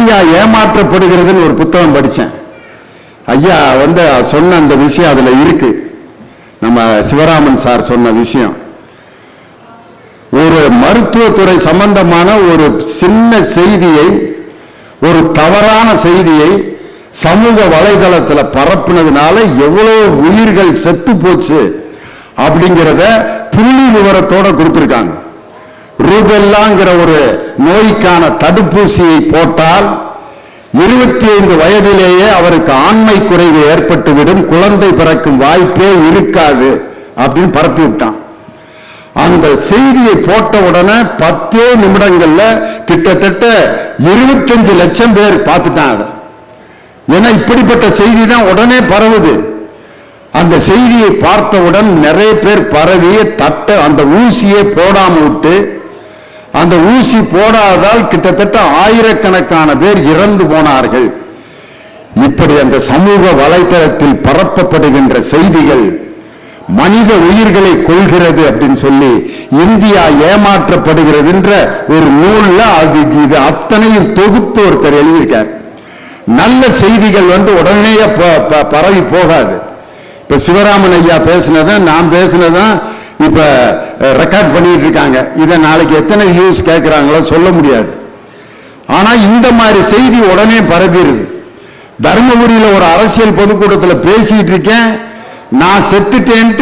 India ஏமாற்றப்படுகிறதுன்னு ஒரு புத்தகம் படிச்சேன் ஐயா வந்து சொன்ன அந்த விஷயம் அதுல இருக்கு நம்ம சிவராமன் சார் சொன்ன விஷயம் ஒரு மருத்துவத்துறை சம்பந்தமான ஒரு சின்ன செய்தியை ஒரு தவறான செய்தியை சமூக வலைதளத்துல பரப்புனதுனால எவ்வளவு உயிர்கள் செத்து போச்சு அப்படிங்கிறத புள்ளி விவரத்தோட கொடுத்திருக்காங்க ரூபெல்லாங்கிற ஒரு நோய்க்கான தடுப்பூசியை போட்டால் இருபத்தி ஐந்து வயதிலேயே அவருக்கு ஆண்மை குறைவு ஏற்பட்டுவிடும் குழந்தை பிறக்கும் வாய்ப்பே இருக்காது அப்படின்னு பரப்பி விட்டான் அந்த செய்தியை போட்ட உடனே பத்தே நிமிடங்கள்ல கிட்டத்தட்ட இருபத்தஞ்சு லட்சம் பேர் பார்த்துட்டான் அதை ஏன்னா இப்படிப்பட்ட செய்தி தான் உடனே பரவுது அந்த செய்தியை பார்த்தவுடன் நிறைய பேர் பரவி தட்ட அந்த ஊசியை போடாம விட்டு அந்த ஊசி போடாததால் கிட்டத்தட்ட ஆயிரக்கணக்கான பேர் இறந்து போனார்கள் இப்படி அந்த சமூக வலைத்தளத்தில் பரப்பப்படுகின்ற செய்திகள் மனித உயிர்களை கொள்கிறது அப்படின்னு சொல்லி இந்தியா ஏமாற்றப்படுகிறதுன்ற ஒரு நூல்ல அது இது அத்தனையும் தொகுத்து ஒருத்தர் எழுதியிருக்கார் நல்ல செய்திகள் வந்து உடனே ப- ப- பரவி போகாது இப்ப சிவராமன் ஐயா பேசினதும் நான் பேசினதும் இப்ப ரெக்கார்ட் பண்ணிட்டு இருக்காங்க இதை நாளைக்கு எத்தனை வியூஸ் கேட்கிறாங்களோ சொல்ல முடியாது ஆனா இந்த மாதிரி செய்தி உடனே பரப்பிடுது தருமபுரியில ஒரு அரசியல் பொதுக்கூட்டத்தில் பேசிட்டு இருக்கேன் நான் செத்துட்டேன்ட்டு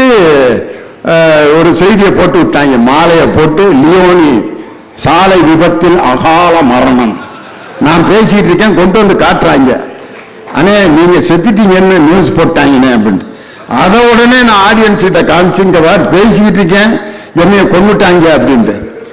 அஹ், ஒரு செய்தியை போட்டு விட்டாங்க மாலையை போட்டு லியோனி சாலை விபத்தில் அகால மரணம் நான் பேசிட்டு இருக்கேன் கொண்டு வந்து காட்டுறாங்க அண்ணே நீங்க செத்துட்டீங்கன்னு நியூஸ் போட்டாங்கண்ணே அப்படின்னு அதை உடனே நான் ஆடியன்ஸ் கிட்ட காமிச்சுங்க பார் பேசிக்கிட்டு இருக்கேன் என்னைய கொண்டுட்டாங்க அப்படின்ட்டு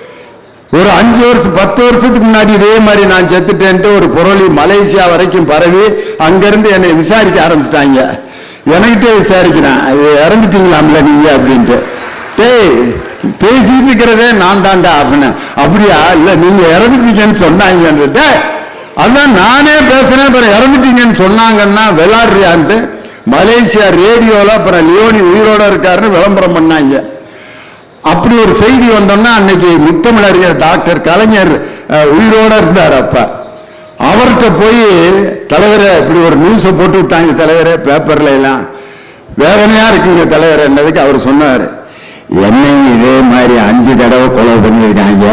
ஒரு அஞ்சு வருஷம் பத்து வருஷத்துக்கு முன்னாடி இதே மாதிரி நான் செத்துட்டேன்ட்டு ஒரு புரளி மலேசியா வரைக்கும் பரவி அங்கிருந்து என்னை விசாரிக்க ஆரம்பிச்சிட்டாங்க எனக்கிட்டே விசாரிக்கிறேன் இது இறந்துட்டீங்களாம்ல நீங்க அப்படின்ட்டு டேய் பேசிட்டு இருக்கிறதே நான் தான்டா அப்படின்னு அப்படியா இல்ல நீங்க இறந்துட்டீங்கன்னு சொன்னாங்க டேய் அதான் நானே பேசுறேன் அப்புறம் இறந்துட்டீங்கன்னு சொன்னாங்கன்னா விளாடுறியான்ட்டு மலேசியா ரேடியோல அப்புறம் லியோனி உயிரோட இருக்காருன்னு விளம்பரம் பண்ணாங்க அப்படி ஒரு செய்தி வந்தோம்னா அன்னைக்கு முத்தமிழறிஞர் டாக்டர் கலைஞர் அஹ், உயிரோட இருந்தார் அப்ப அவர்கிட்ட போய் தலைவரை இப்படி ஒரு நியூஸை போட்டு விட்டாங்க தலைவரே பேப்பர்ல எல்லாம் வேதனையா இருக்குங்க தலைவர் என்னதுக்கு அவர் சொன்னார் என்னையும் இதே மாதிரி அஞ்சு தடவை கொலை பண்ணியிருக்காங்க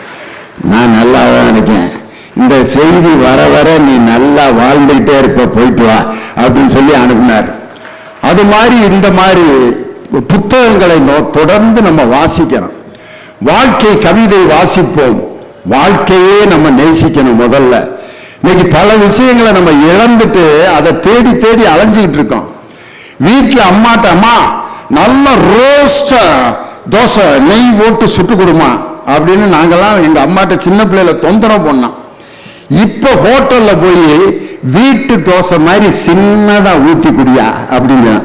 நான் நல்லா தான் இருக்கேன் இந்த செய்தி வர வர நீ நல்லா வாழ்ந்துகிட்டே இருப்ப போயிட்டு வா அப்படின்னு சொல்லி அனுப்பினார் அது மாதிரி இந்த மாதிரி புத்தகங்களை நோ- தொடர்ந்து நம்ம வாசிக்கணும் வாழ்க்கை கவிதை வாசிப்போம் வாழ்க்கையே நம்ம நேசிக்கணும் முதல்ல இன்னைக்கு பல விஷயங்களை நம்ம இழந்துட்டு அதை தேடி தேடி அலைஞ்சிக்கிட்டு இருக்கோம் வீட்டுல அம்மாட்ட அம்மா நல்ல ரோஸ்டா தோசை நெய் போட்டு சுட்டு கொடுமா அப்படின்னு நாங்கெல்லாம் எங்க அம்மாட்ட சின்ன பிள்ளையில தொந்தரவு பண்ணோம் இப்ப ஹோட்டல்ல போய் வீட்டு தோசை மாதிரி சின்னதா ஊத்தி குடியா அப்படிங்கிறான்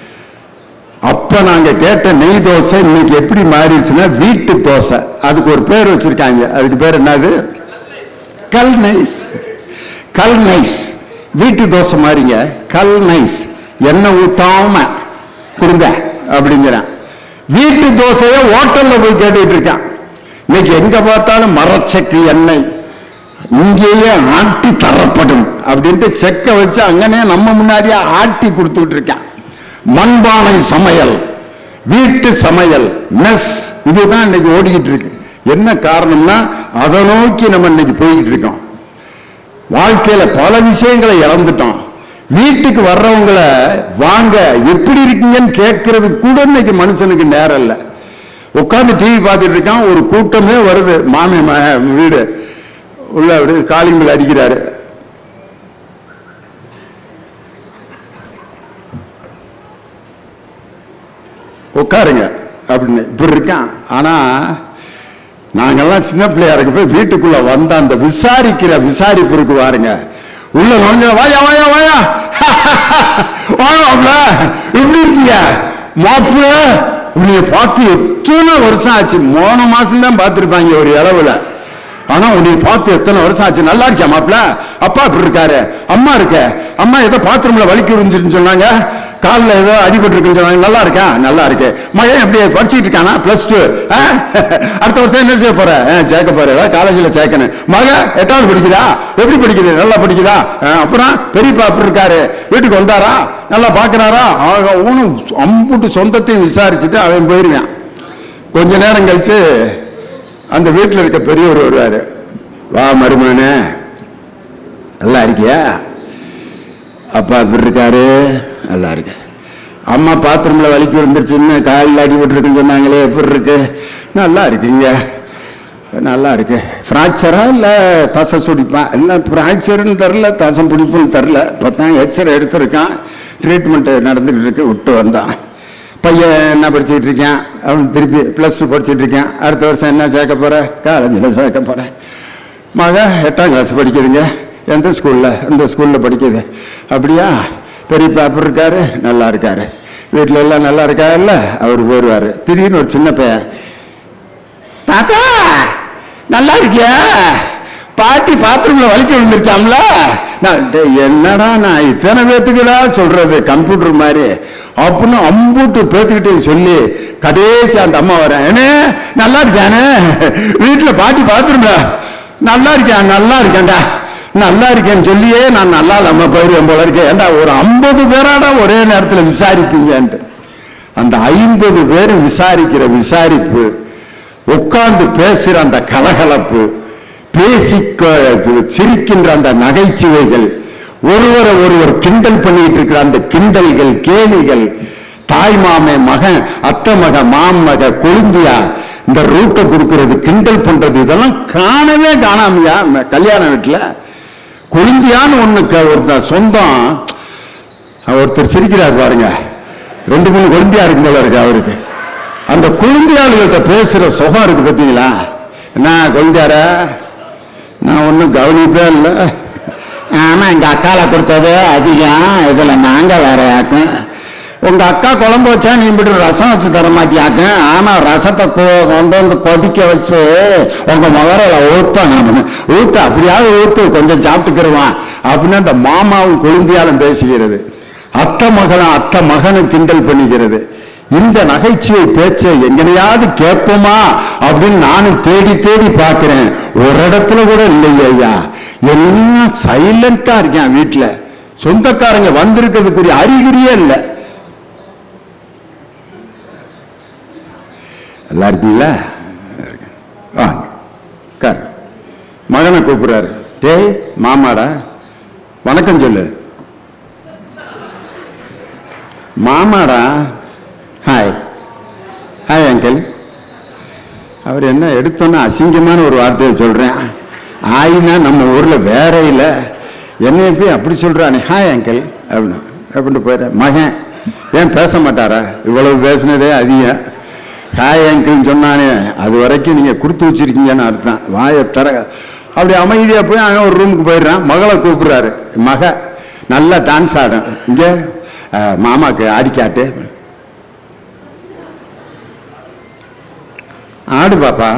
அப்ப நாங்க கேட்ட நெய் தோசை இன்னைக்கு எப்படி மாறிடுச்சுன்னா வீட்டு தோசை அதுக்கு ஒரு பேர் வச்சிருக்காங்க அதுக்கு பேர் என்னது கல் நைஸ் கல் நைஸ் வீட்டு தோசை மாதிரிங்க கல் நைஸ் எண்ணெய் ஊத்தாம கொடுங்க அப்படிங்கிறான் வீட்டு தோசையை ஹோட்டல்ல போய் கேட்டுட்டு இருக்கான் இன்னைக்கு எங்க பார்த்தாலும் மரச்சக்கு எண்ணெய் இங்கேயே ஆட்டி தரப்படும் அப்படின்ட்டு செக்கை வச்சு அங்கனே நம்ம முன்னாடியே ஆட்டி கொடுத்துக்கிட்டு இருக்கான் மண்பானை சமையல் வீட்டு சமையல் மெஸ் இதுதான் இன்னைக்கு ஓடிக்கிட்டு இருக்கு என்ன காரணம்னா அதை நோக்கி நம்ம இன்னைக்கு போய்கிட்டு இருக்கோம் வாழ்க்கையில பல விஷயங்களை இழந்துட்டோம் வீட்டுக்கு வர்றவங்கள வாங்க எப்படி இருக்கீங்கன்னு கேட்கறது கூட இன்னைக்கு மனுஷனுக்கு நேரம் இல்லை உட்காந்து டிவி பார்த்துட்டு இருக்கான் ஒரு கூட்டமே வருது மாமி ம- வீடு உள்ள அப்படி காலிங் bell அடிக்கிறாரு உட்காருங்க அப்படின்னு இப்படி இருக்கான் ஆனா நாங்கெல்லாம் சின்ன பிள்ளையா இருக்க போய் வீட்டுக்குள்ள வந்த அந்த விசாரிக்கிற விசாரிப்பு இருக்கு பாருங்க உள்ள நுழைஞ்ச வாயா வாயா வாயா வாங்க எப்படி இருக்கீங்க மாப்பிள்ள உன்னைய பார்த்து எத்தனை வருஷம் ஆச்சு போன மாசம் தான் பார்த்திருப்பாங்க ஒரு இளவுல ஆனா உன்னை பார்த்து எத்தனை வருஷம் ஆச்சு நல்லா இருக்கியா மாப்பிள்ள அப்பா இப்படி இருக்காரு அம்மா இருக்க அம்மா ஏதோ பாத்ரூம்ல வலிக்கு விரிஞ்சிருன்னு சொன்னாங்க காலில் ஏதோ அடிபட்டு இருக்குன்னு சொன்னாங்க நல்லா இருக்கா நல்லா இருக்கு மகன் எப்படி படிச்சுட்டு இருக்கானா பிளஸ் டூ அடுத்த வருஷம் என்ன செய்ய போற ஆ, சேர்க்க போற ஏதாவது காலேஜில் சேர்க்கணும் மக எட்டாவது படிக்குதா எப்படி படிக்குது நல்லா படிக்குதா ஆ, அப்புறம் பெரியப்பா அப்படி இருக்காரு வீட்டுக்கு வந்தாரா நல்லா பார்க்கறாரா ஆக ஊனும் அம்புட்டு சொந்தத்தையும் விசாரிச்சுட்டு அவன் போயிருவான் கொஞ்ச நேரம் கழிச்சு அந்த வீட்டில் இருக்க பெரியவர் வருவாரு வா மருமகனே நல்லா இருக்கியா அப்பா எப்படி இருக்காரு நல்லா இருக்கு அம்மா பாத்ரூம்ல வலிக்கு விழுந்துருச்சுன்னு காலில் அடிபட்டுருக்குன்னு சொன்னாங்களே எப்படி இருக்கு நல்லா இருக்குங்க நல்லா இருக்கு ஃப்ராக்சரா இல்லை தசை சுடிப்பா இல்லை ஃப்ராக்சர்னு தெரில தசம் பிடிப்புன்னு தெரில இப்போ தான் எக்ஸ்ரே எடுத்திருக்கான் ட்ரீட்மெண்ட் நடந்துக்கிட்டு இருக்கு விட்டு வந்தான் பையன் என்ன படிச்சுட்டு இருக்கான் அவன் திருப்பி ப்ளஸ் டூ படிச்சுட்டு இருக்கான் அடுத்த வருஷம் என்ன சேர்க்க போற காலேஜில் சேர்க்க போகிறேன் மக எட்டாம் கிளாஸ் படிக்குதுங்க எந்த ஸ்கூலில் இந்த ஸ்கூலில் படிக்குது அப்படியா பெரிய பேப்பர் இருக்காரு நல்லா இருக்காரு வீட்டில் எல்லாம் நல்லா இருக்காருல்ல அவர் போயிடுவார் திடீர்னு ஒரு சின்ன பையன் தாத்தா நல்லா இருக்கியா பாட்டி பாத்ரூம்ல வலிக்க விழுந்துருச்சாம்ல நான் டேய், என்னடா நான் இத்தனை பேத்துக்குடா சொல்றது கம்ப்யூட்டர் மாதிரி அப்படின்னு அம்பூட்டு பேத்துக்கிட்டே சொல்லி கடைசி அந்த அம்மா வரேன் என்ன நல்லா இருக்கானே வீட்டுல பாட்டி பாத்ரூம்ல நல்லா இருக்கேன் நல்லா இருக்கேன்டா நல்லா இருக்கேன்னு சொல்லியே நான் நல்லா இல்லாம போயிருவேன் போல இருக்கேன் ஏன்டா ஒரு ஐம்பது பேராடா ஒரே நேரத்துல விசாரிப்பீங்கன்ட்டு அந்த ஐம்பது பேர் விசாரிக்கிற விசாரிப்பு உட்கார்ந்து பேசுற அந்த கலகலப்பு பேசி க- சிரிக்கின்ற அந்த நகைச்சுவைகள் ஒருவரை ஒருவர் கிண்டல் பண்ணிட்டு இருக்கிற அந்த கிண்டல்கள் கேலிகள் தாய் மாமே மகன் அத்தை மக மாமக கொழுந்தியா இந்த ரூட்டை கொடுக்கிறது கிண்டல் பண்றது இதெல்லாம் காணவே காணாமையா ம- கல்யாண வீட்டுல கொழுந்தியான்னு ஒண்ணு க- ஒருத்தன் சொந்தம் ஒருத்தர் சிரிக்கிறார் பாருங்க ரெண்டு மூணு குழந்தையா இருக்கும் போல இருக்கு அவருக்கு அந்த குழந்தையாளுகிட்ட பேசுற சுகம் இருக்கு பார்த்தீங்களா என்ன குழந்தையாரா நான் ஒன்றும் கவனிப்பே இல்லை ஆமா எங்க அக்கால கொடுத்தது அதிகம் இதுல நாங்க வேற ஆக்கும் உங்க அக்கா குழம்பு வச்சா நீ இப்படி ரசம் வச்சு தர மாட்டியாக்க ஆனா ரசத்தை கொ- கொண்டு வந்து கொதிக்க வச்சு உங்க முகரையில ஊத்தணும் ஊத்து அப்படியாவது ஊத்து கொஞ்சம் சாப்பிட்டுக்கிருவான் அப்படின்னு அந்த மாமாவும் குழந்தையாலும் பேசுகிறது அத்தை மகனும் அத்தை மகனும் கிண்டல் பண்ணிக்கிறது இந்த நகைச்சுவை பேச்சை எங்கனையாவது கேட்போமா அப்படின்னு நானும் தேடி தேடி பார்க்கிறேன் ஒரு இடத்துல கூட இல்லையே ஐயா எல்லாம் சைலண்டா இருக்கேன் வீட்டுல சொந்தக்காரங்க வந்திருக்கிறதுக்குரிய அறிகுறியே இல்லை நல்லா இருக்கீங்களா வாங்க உட்காரு. மகனை கூப்பிடுறாரு டேய் மாமாடா வணக்கம் சொல்லு மாமாடா ஹாய் ஹாய் அங்கிள் அவர் என்ன எடுத்தோன்னா அசிங்கமான ஒரு வார்த்தையை சொல்றேன் ஆயினா நம்ம ஊர்ல வேற இல்லை என்னைய போய் அப்படி சொல்றானே ஹாய் அங்கிள் அப்படின்னு அப்படின்னு போயிடுறேன் மகன் ஏன் பேச மாட்டாரா இவ்வளவு பேசுனதே அதிகம் ஹாய் அங்கிள்னு சொன்னானே அது வரைக்கும் நீங்க கொடுத்து வச்சிருக்கீங்கன்னு அர்த்தம் வாயை தர அப்படி அமைதியா போய் அவன் ஒரு ரூமுக்கு போயிடுறான் மகளை கூப்பிடுறாரு மக நல்லா டான்ஸ் ஆடும் இங்க அஹ், மாமாக்கு ஆடி காட்டு ஆடு பாப்பா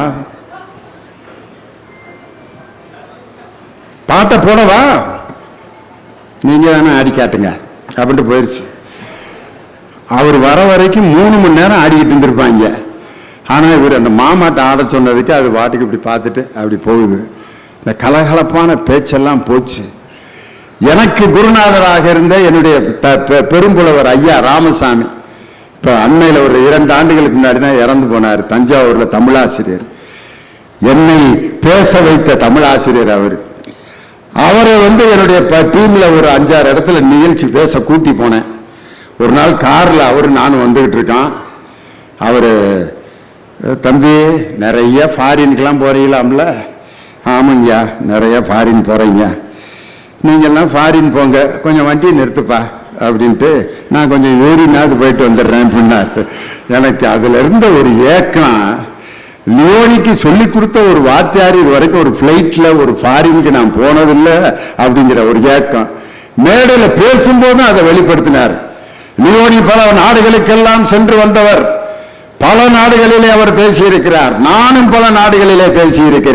பாட்ட போடவா நீங்க வேணா ஆடி காட்டுங்க அப்படின்ட்டு போயிடுச்சு அவர் வர வரைக்கும் மூணு மணி நேரம் ஆடிக்கிட்டு இருந்திருப்பாங்க ஆனா இவர் அந்த மாமாட்ட ஆட சொன்னதுக்கு அது பாட்டுக்கு இப்படி பார்த்துட்டு அப்படி போகுது இந்த கலகலப்பான பேச்செல்லாம் போச்சு எனக்கு குருநாதராக இருந்த என்னுடைய த- பெ- பெரும்புலவர் ஐயா ராமசாமி இப்ப அண்மையில் ஒரு இரண்டு ஆண்டுகளுக்கு முன்னாடி தான் இறந்து போனார் தஞ்சாவூர்ல தமிழாசிரியர் என்னை பேச வைத்த தமிழாசிரியர் அவர் அவரை வந்து என்னுடைய டீம்ல ஒரு அஞ்சாறு இடத்துல நிகழ்ச்சி பேச கூட்டி போனேன் ஒரு நாள் கார்ல அவர் நானும் வந்துகிட்டு இருக்கான் அவரு தம்பி நிறைய ஃபாரினுக்கெல்லாம் போறீங்களாம்ல ஆமாங்கய்யா நிறைய ஃபாரின் போறீங்க நீங்கெல்லாம் ஃபாரின் போங்க கொஞ்சம் வண்டியை நிறுத்துப்பா அப்படின்ட்டு நான் கொஞ்சம் யூரினாவது போயிட்டு வந்துடுறேன் அப்படின்னார் எனக்கு அதுல இருந்த ஒரு ஏக்கம் லியோனிக்கு சொல்லி கொடுத்த ஒரு வாத்தியார் இது வரைக்கும் ஒரு ஃப்ளைட்ல ஒரு ஃபாரினுக்கு நான் போனதில்லை அப்படிங்கிற ஒரு ஏக்கம் மேடையில் பேசும்போதும் அதை வெளிப்படுத்தினார் லியோனி பல நாடுகளுக்கெல்லாம் சென்று வந்தவர் பல நாடுகளிலே அவர் பேசியிருக்கிறார் நானும் பல நாடுகளிலே பேசியிருக்கிறேன்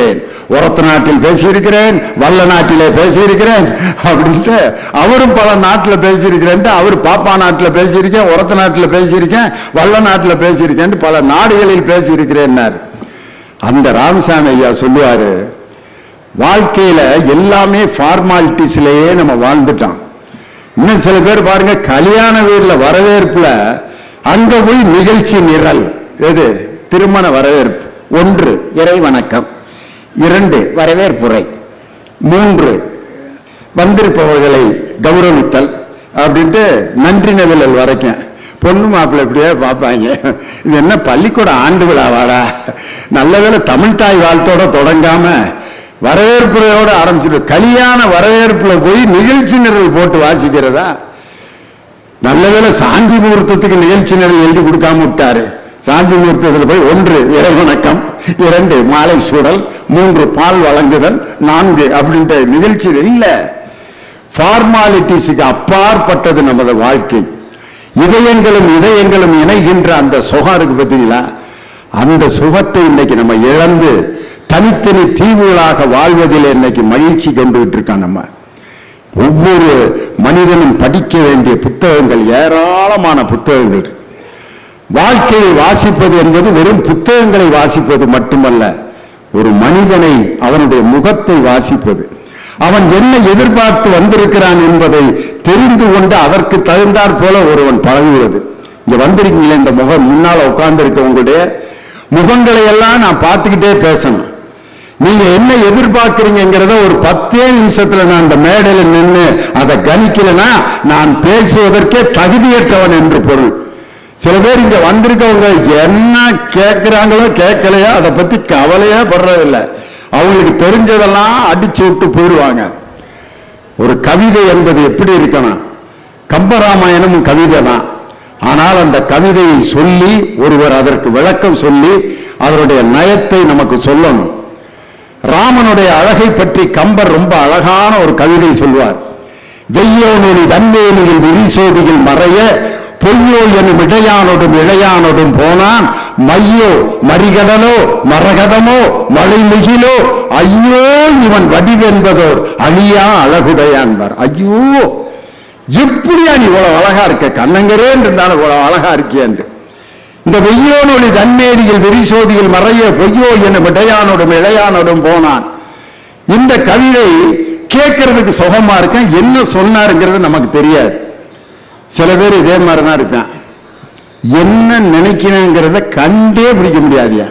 உரத்த நாட்டில் பேசியிருக்கிறேன் வல்ல நாட்டிலே பேசியிருக்கிறேன் அப்படின்ட்டு அவரும் பல நாட்டில் பேசியிருக்கிறேன்ட்டு அவர் பாப்பா நாட்டில் பேசியிருக்கேன் உரத்த நாட்டில் பேசியிருக்கேன் வல்ல நாட்டில் பேசியிருக்கேன் பல நாடுகளில் பேசியிருக்கிறேன்னார் அந்த ராமசாமி ஐயா சொல்லுவாரு வாழ்க்கையில எல்லாமே ஃபார்மாலிட்டிஸ்லயே நம்ம வாழ்ந்துட்டோம் இன்னும் சில பேர் பாருங்க கல்யாண வீடுல வரவேற்புல அங்க போய் நிகழ்ச்சி நிரல் எது திருமண வரவேற்பு ஒன்று இறை வணக்கம் இரண்டு வரவேற்புரை மூன்று வந்திருப்பவர்களை கௌரவித்தல் அப்படின்ட்டு நன்றி நவிழல் வரைக்கும் பொண்ணு மாப்பிள்ளை இப்படியே பார்ப்பாங்க இது என்ன பள்ளிக்கூட ஆண்டு விழாவாடா நல்ல வேளை தமிழ் தாய் வாழ்த்தோட தொடங்காம வரவேற்புரையோட ஆரம்பிச்சிட்டு கல்யாண வரவேற்புல போய் நிகழ்ச்சி நிரல் போட்டு வாசிக்கிறதா நல்ல வேளை சாந்தி முகூர்த்தத்துக்கு நிகழ்ச்சி நிரல் எழுதி கொடுக்காம விட்டாரு சாந்தி முகூர்த்தத்தில் போய் ஒன்று இறை வணக்கம் இரண்டு மாலை சூடல் மூன்று பால் வழங்குதல் நான்கு அப்படின்ட்டு நிகழ்ச்சி இல்லை ஃபார்மாலிட்டிஸுக்கு அப்பாற்பட்டது நமது வாழ்க்கை இதயங்களும் இதயங்களும் இணைகின்ற அந்த சுகம் இருக்கு பார்த்தீங்களா அந்த சுகத்தை இன்னைக்கு நம்ம இழந்து தனித்தனி தீவுகளாக வாழ்வதில் இன்னைக்கு மகிழ்ச்சி கொண்டுகிட்டு இருக்கோம் நம்ம ஒவ்வொரு மனிதனும் படிக்க வேண்டிய புத்தகங்கள் ஏராளமான புத்தகங்கள் இருக்கு. வாழ்க்கையை வாசிப்பது என்பது வெறும் புத்தகங்களை வாசிப்பது மட்டுமல்ல ஒரு மனிதனை அவனுடைய முகத்தை வாசிப்பது அவன் என்ன எதிர்பார்த்து வந்திருக்கிறான் என்பதை தெரிந்து கொண்டு அதற்கு தகுந்தாற் போல ஒருவன் பழகுவது இங்க வந்திருக்கீங்களே இந்த முகம் முன்னால உட்கார்ந்து இருக்கவங்களுடைய முகங்களை எல்லாம் நான் பார்த்துக்கிட்டே பேசணும் நீங்க என்ன எதிர்பார்க்கிறீங்கிறத ஒரு பத்தே நிமிஷத்துல நான் அந்த மேடையில நின்று அதை கணிக்கலைன்னா நான் பேசுவதற்கே தகுதியற்றவன் என்று பொருள் சில பேர் இங்க வந்திருக்கவங்க என்ன கேட்கிறாங்களோ கேட்கலையோ அதை பத்தி கவலையே படுறதில்லை அவங்களுக்கு தெரிஞ்சதெல்லாம் அடிச்சு விட்டு போயிடுவாங்க ஒரு கவிதை என்பது எப்படி இருக்கணும் கம்பராமாயணம் கவிதை தான் ஆனால் அந்த கவிதையை சொல்லி ஒருவர் அதற்கு விளக்கம் சொல்லி அதனுடைய நயத்தை நமக்கு சொல்லணும் ராமனுடைய அழகை பற்றி கம்பர் ரொம்ப அழகான ஒரு கவிதை சொல்வார் வெய்யோனொலி தன்மேனியில் விரிசோதியில் மறைய பொய்யோ எனும் இடையானோடும் இழையானோடும் போனான் மையோ மறிகடலோ மரகதமோ மழைமுகிலோ ஐயோ இவன் வடிவென்பதோர் அழியா அழகுடையான்பார் ஐயோ எப்படியா நீ இவ்வளவு அழகா இருக்க கண்ணங்கரேன் இருந்தாலும் இவ்வளவு அழகா இருக்கியன்று இந்த வெய்யோனொளி தன்மேடியில் விரிசோதியில் மறைய பொய்யோ எனும் இடையானோடும் இளையானோடும் போனான் இந்த கவிதை கேட்கறதுக்கு சுகமா இருக்கேன் என்ன சொன்னாருங்கிறது நமக்கு தெரியாது சில பேர் இதே மாதிரி தான் இருப்பான் என்ன நினைக்கிறேங்கிறத கண்டே பிடிக்க முடியாதியா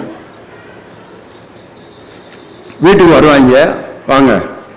வீட்டுக்கு வருவாங்க வாங்க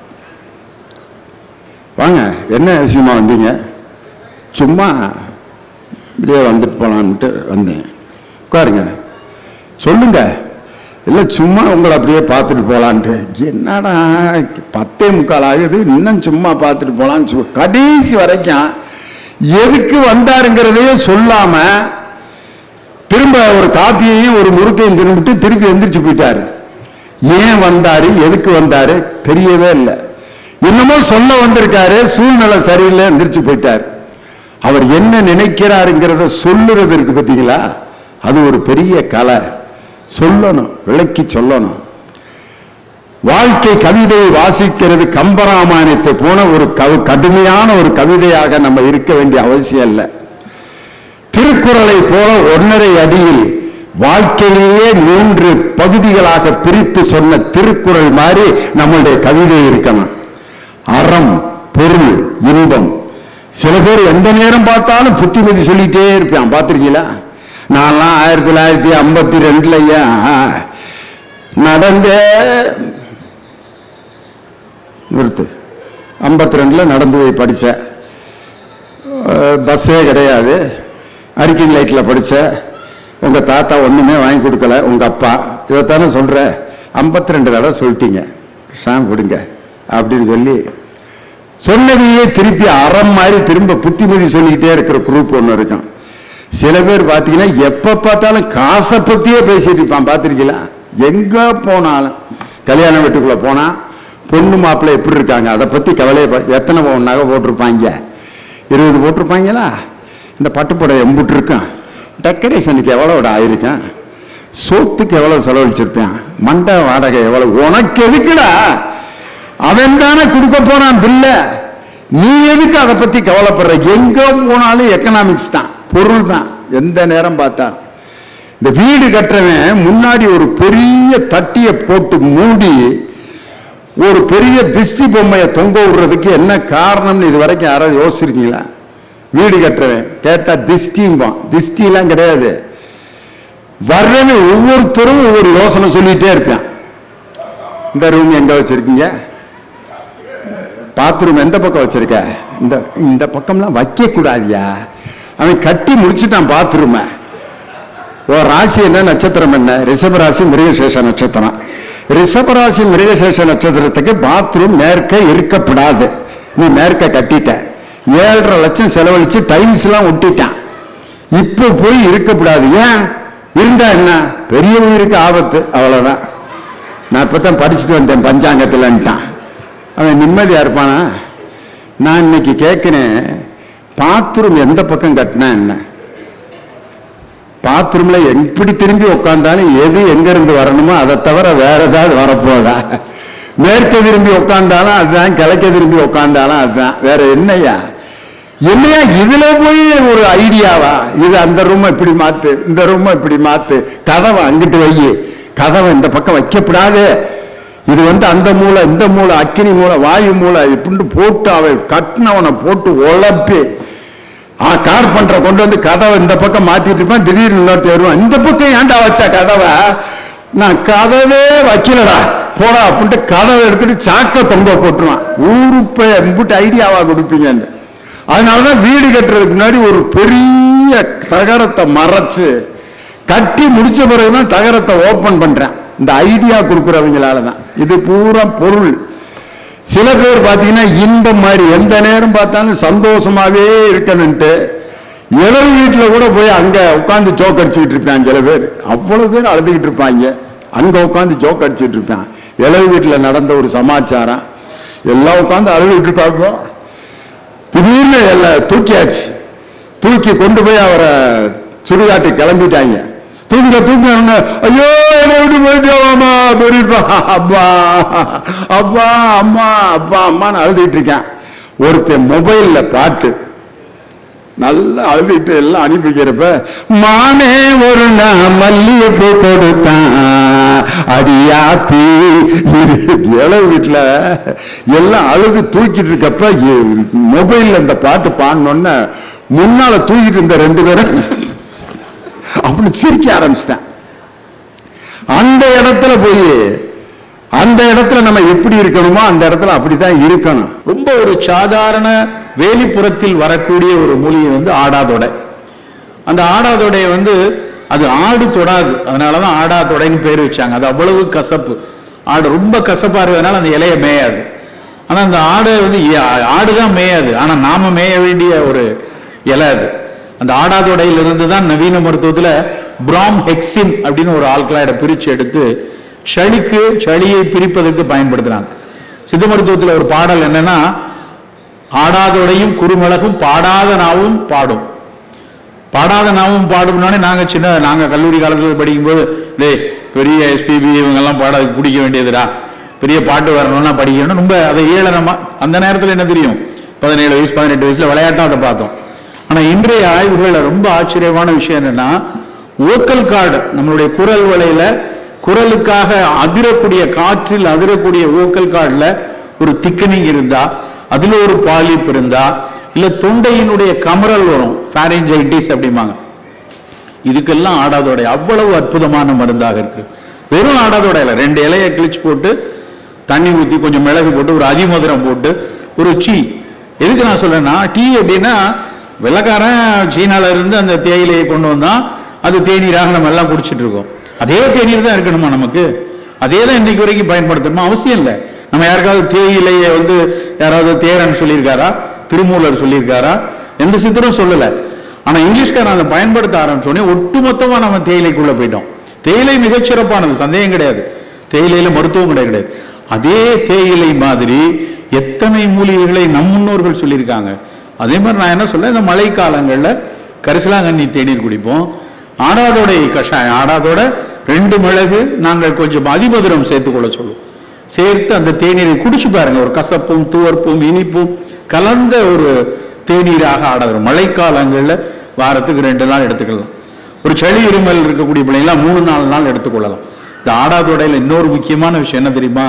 வாங்க என்ன விஷயமா வந்தீங்க சும்மா இப்படியே வந்துட்டு போலான்ட்டு வந்தேன் உட்காருங்க சொல்லுங்க இல்லை சும்மா உங்களை அப்படியே பார்த்துட்டு போலான்ட்டு என்னடா பத்தே முக்கால் ஆகுது இன்னும் சும்மா பார்த்துட்டு போலான்னு சொல் கடைசி வரைக்கும் எதுக்கு வந்தாருங்கிறதையே சொல்லாம திரும்ப ஒரு காப்பியையும் ஒரு முறுக்கையும் திரும்பிட்டு திருப்பி எந்திரிச்சு போயிட்டாரு ஏன் வந்தாரு எதுக்கு வந்தாரு தெரியவே இல்லை என்னமோ சொல்ல வந்திருக்காரு சூழ்நிலை சரியில்லை எந்திரிச்சு போயிட்டார் அவர் என்ன நினைக்கிறாருங்கிறத சொல்லுறது இருக்கு பார்த்தீங்களா அது ஒரு பெரிய கலை சொல்லணும் விளக்கி சொல்லணும் வாழ்க்கை கவிதையை வாசிக்கிறது கம்பராமாயணத்தை போன ஒரு கவி கடுமையான ஒரு கவிதையாக நம்ம இருக்க வேண்டிய அவசியம் இல்லை திருக்குறளை போல ஒன்னரை அடியில் வாழ்க்கையிலேயே மூன்று பகுதிகளாக பிரித்து சொன்ன திருக்குறள் மாதிரி நம்மளுடைய கவிதை இருக்கணும் அறம் பொருள் இன்பம் சில பேர் எந்த நேரம் பார்த்தாலும் புத்திமதி சொல்லிட்டே இருப்பான் பார்த்துருக்கீங்களா நான்லாம் ஆயிரத்தி தொள்ளாயிரத்தி ஐம்பத்தி ரெண்டுலயா நடந்தே நிறுத்து ஐம்பத்தி ரெண்டில் நடந்து போய் படித்தேன் பஸ்ஸே கிடையாது அரிக்கிங் லைட்டில் படித்த உங்கள் தாத்தா ஒன்றுமே வாங்கி கொடுக்கல உங்கள் அப்பா இதைத்தானே சொல்கிற ஐம்பத்தி ரெண்டு தடவை சொல்லிட்டீங்க சாம் கொடுங்க அப்படின்னு சொல்லி சொன்னதையே திருப்பி அறம் மாதிரி திரும்ப புத்திமதி சொல்லிக்கிட்டே இருக்கிற குரூப் ஒன்று இருக்கும் சில பேர் பார்த்தீங்கன்னா எப்போ பார்த்தாலும் காசை பற்றியே பேசிட்டு இருப்பான் பார்த்துருக்கீங்களா எங்கே போனாலும் கல்யாண வீட்டுக்குள்ளே போனால் பொண்ணு மாப்பிள்ளை எப்படி இருக்காங்க அதை பற்றி கவலையை ப- எத்தனை பவுன் நகை போட்டிருப்பாங்க இருபது போட்டிருப்பாங்களா இந்த பட்டுப்புடவை எம்புட்டு இருக்கும் டெக்கரேஷனுக்கு எவ்வளோட ஆயிருக்கும் சோத்துக்கு எவ்வளவு செலவழிச்சிருப்பேன் மண்டை வாடகை எவ்வளவு உனக்கு எதுக்குடா அவன் தானே கொடுக்க போறான் பில்ல நீ எதுக்கு அதை பத்தி கவலைப்படுற எங்க போனாலும் எக்கனாமிக்ஸ் தான் பொருள் தான் எந்த நேரம் பார்த்தா இந்த வீடு கட்டுறவன் முன்னாடி ஒரு பெரிய தட்டியை போட்டு மூடி ஒரு பெரிய திஷ்டி பொம்மையை தொங்க விடுறதுக்கு என்ன காரணம்னு இது வரைக்கும் யாராவது யோசிச்சிருக்கீங்களா வீடு கட்டுறவன் கேட்டா திஷ்டிம்பான் திஷ்டிலாம் கிடையாது வர்றவன் ஒவ்வொருத்தரும் ஒவ்வொரு யோசனை சொல்லிட்டே இருப்பான் இந்த ரூம் எங்க வச்சிருக்கீங்க பாத்ரூம் எந்த பக்கம் வச்சிருக்க இந்த இந்த பக்கம்லாம் வைக்க கூடாதியா அவன் கட்டி முடிச்சுட்டான் பாத்ரூமை ஓ ராசி என்ன நட்சத்திரம் என்ன ரிஷப ராசி மிருகசேஷ நட்சத்திரம் ரிஷப ராசி மிருகசேஷ நட்சத்திரத்துக்கு பாத்ரூம் மேற்க இருக்கப்படாது நீ மேற்க கட்டிட்ட ஏழரை லட்சம் செலவழிச்சு டைல்ஸ் எல்லாம் ஒட்டிட்டான் இப்போ போய் இருக்கக்கூடாது ஏன் இருந்தா என்ன பெரிய உயிருக்கு ஆபத்து அவ்வளவுதான் நான் இப்பதான் படிச்சுட்டு வந்தேன் பஞ்சாங்கத்துலன்ட்டான் அவன் நிம்மதியா இருப்பானா நான் இன்னைக்கு கேட்கிறேன் பாத்ரூம் எந்த பக்கம் கட்டினா என்ன பாத்ரூம்ல எப்படி திரும்பி உட்காந்தாலும் எது எங்க இருந்து வரணுமோ அதை தவிர வேற ஏதாவது வரப்போதா மேற்க திரும்பி உட்காந்தாலும் அதுதான் கிழக்க திரும்பி உட்காந்தாலும் அதுதான் வேற என்னையா என்னையா இதுல போய் ஒரு ஐடியாவா இது அந்த ரூமை இப்படி மாத்து இந்த ரூமை இப்படி மாத்து கதவை அங்கிட்டு வை கதவை இந்த பக்கம் வைக்கப்படாது இது வந்து அந்த மூளை இந்த மூளை அக்கினி மூளை வாயு மூளை இப்படின்னு போட்டு அவன் கட்டினவனை போட்டு உழப்பி ஆ கார் பண்ற கொண்டு வந்து கதவை இந்த பக்கம் மாத்திட்டு இருப்பான் திடீர்னு இன்னொருத்தர் வருவான் இந்த பக்கம் ஏன்டா வச்ச கதவை நான் கதவே வைக்கலடா போடா அப்படின்ட்டு கதவை எடுத்துட்டு சாக்க தொங்க போட்டுருவான் ஊருக்கு எம்பிட்டு ஐடியாவா கொடுப்பீங்கன்னு அதனாலதான் வீடு கட்டுறதுக்கு முன்னாடி ஒரு பெரிய தகரத்தை மறைச்சு கட்டி முடிச்ச பிறகுதான் தகரத்தை ஓபன் பண்றேன் இந்த ஐடியா கொடுக்குறவங்களால தான் இது பூரா பொருள் சில பேர் பார்த்தீங்கன்னா இன்பம் மாதிரி எந்த நேரம் பார்த்தாலும் சந்தோஷமாவே இருக்கணும்ட்டு இரவு வீட்டில் கூட போய் அங்க உட்காந்து ஜோக் அடிச்சுக்கிட்டு இருப்பான் சில பேர் அவ்வளவு பேர் அழுதுகிட்டு இருப்பாங்க அங்க உட்காந்து ஜோக் அடிச்சுட்டு இருப்பான் இளவு வீட்டில் நடந்த ஒரு சமாச்சாரம் எல்லாம் உட்காந்து அழுதுகிட்டு இருக்காங்க திடீர்னு எல்லாம் தூக்கியாச்சு தூக்கி கொண்டு போய் அவரை சுடுகாட்டு கிளம்பிட்டாங்க தூங்க தூங்க ஐயோ என்னை விட்டு போயிட்டாமா பெரியப்பா அப்பா அப்பா அம்மா அப்பா அம்மான்னு அழுதுகிட்டு இருக்கேன் ஒருத்தன் மொபைல்ல பாட்டு நல்லா அழுதுட்டு எல்லாம் அனுப்பிக்கிறப்ப மானே ஒரு நான் மல்லிகைப்பூ கொடுத்தான் அடியாத்தி இளவு வீட்டுல எல்லாம் அழுது தூக்கிட்டு இருக்கப்ப மொபைல்ல இந்த பாட்டு பாடினோன்னு முன்னால தூக்கிட்டு இருந்த ரெண்டு பேரும் அப்படி சிரிக்க ஆரம்பிச்சிட்டேன் அந்த இடத்துல போய் அந்த இடத்துல நம்ம எப்படி இருக்கணுமோ அந்த இடத்துல அப்படித்தான் இருக்கணும் ரொம்ப ஒரு சாதாரண வேலிப்புறத்தில் வரக்கூடிய ஒரு மூலிகை வந்து ஆடாதொடை அந்த ஆடாதொடையை வந்து அது ஆடு தொடாது அதனாலதான் ஆடாதொடைன்னு பேர் வச்சாங்க அது அவ்வளவு கசப்பு ஆடு ரொம்ப கசப்பா இருக்கிறதுனால அந்த இலையை மேயாது ஆனா அந்த ஆடை வந்து ஆடு தான் மேயாது ஆனா நாம மேய வேண்டிய ஒரு இலை அது அந்த ஆடாதொடையில இருந்து தான் நவீன மருத்துவத்துல பிராம் ஹெக்சின் அப்படின்னு ஒரு ஆல்கலாய்டை பிரிச்சு எடுத்து சளிக்கு சளியை பிரிப்பதற்கு பயன்படுத்தினாங்க சித்த மருத்துவத்துல ஒரு பாடல் என்னன்னா ஆடாதொடையும் குறுமிளகும் பாடாத நாவும் பாடும் பாடாத நாவும் பாடும்னாலே நாங்க சின்ன நாங்க கல்லூரி காலத்துல படிக்கும்போது டேய் பெரிய எஸ்பிபி இவங்கெல்லாம் பாட குடிக்க வேண்டியதுடா பெரிய பாட்டு வரணும்னா படிக்கணும் ரொம்ப அதை ஏளனமா அந்த நேரத்துல என்ன தெரியும் பதினேழு வயசு பதினெட்டு வயசுல விளையாட்டா அதை பார்த்தோம் ஆனா இன்றைய ஆய்வுகள்ல ரொம்ப ஆச்சரியமான விஷயம் என்னன்னா ஓக்கல் கார்டு நம்மளுடைய குரல் வலையில குரலுக்காக அதிரக்கூடிய காற்றில் அதிரக்கூடிய ஓக்கல் கார்டுல ஒரு திக்கனிங் இருந்தா அதுல ஒரு பாலிப் இருந்தா இல்ல தொண்டையினுடைய கமரல் வரும் ஃபேரஞ்சைட்டிஸ் அப்படிம்பாங்க இதுக்கெல்லாம் ஆடாதோடை அவ்வளவு அற்புதமான மருந்தாக இருக்கு வெறும் ஆடாதோட இல்லை ரெண்டு இலையை கிழிச்சு போட்டு தண்ணி ஊற்றி கொஞ்சம் மிளகு போட்டு ஒரு அதிமதுரம் போட்டு ஒரு டீ எதுக்கு நான் சொல்றேன்னா டீ அப்படின்னா வெள்ளக்காரன் சீனால இருந்து அந்த தேயிலையை கொண்டு வந்தான் அது தேநீராக நம்ம எல்லாம் குடிச்சிட்டு இருக்கோம் அதே தேநீர் தான் இருக்கணுமா நமக்கு அதே தான் இன்னைக்கு வரைக்கும் பயன்படுத்தணுமா அவசியம் இல்லை நம்ம யாருக்காவது தேயிலையை வந்து யாராவது தேரன் சொல்லியிருக்காரா திருமூலர் சொல்லியிருக்காரா எந்த சித்தரும் சொல்லலை ஆனா இங்கிலீஷ்காரன் அதை பயன்படுத்த ஆரம்பிச்சோடனே ஒட்டுமொத்தமா நம்ம தேயிலைக்குள்ள போயிட்டோம் தேயிலை மிகச்சிறப்பானது சந்தேகம் கிடையாது தேயிலையில மருத்துவம் கிடையாது கிடையாது அதே தேயிலை மாதிரி எத்தனை மூலிகைகளை நம் முன்னோர்கள் சொல்லியிருக்காங்க அதே மாதிரி நான் என்ன சொல்றேன் இந்த மழை காலங்கள்ல கரிசலாங்கண்ணி தேநீர் குடிப்போம் ஆடாதோடை கஷாயம் ஆடாதோட ரெண்டு மிளகு நாங்கள் கொஞ்சம் அதிமதுரம் சேர்த்துக்கொள்ள சொல்லுவோம் சேர்த்து அந்த தேநீரை குடிச்சு பாருங்க ஒரு கசப்பும் துவர்ப்பும் இனிப்பும் கலந்த ஒரு தேநீராக ஆடாது மழைக்காலங்களில் வாரத்துக்கு ரெண்டு நாள் எடுத்துக்கலாம் ஒரு சளி இருமல் இருக்கக்கூடிய பிள்ளைங்களாம் மூணு நாலு நாள் எடுத்துக்கொள்ளலாம் இந்த ஆடாதொடையில் இன்னொரு முக்கியமான விஷயம் என்ன தெரியுமா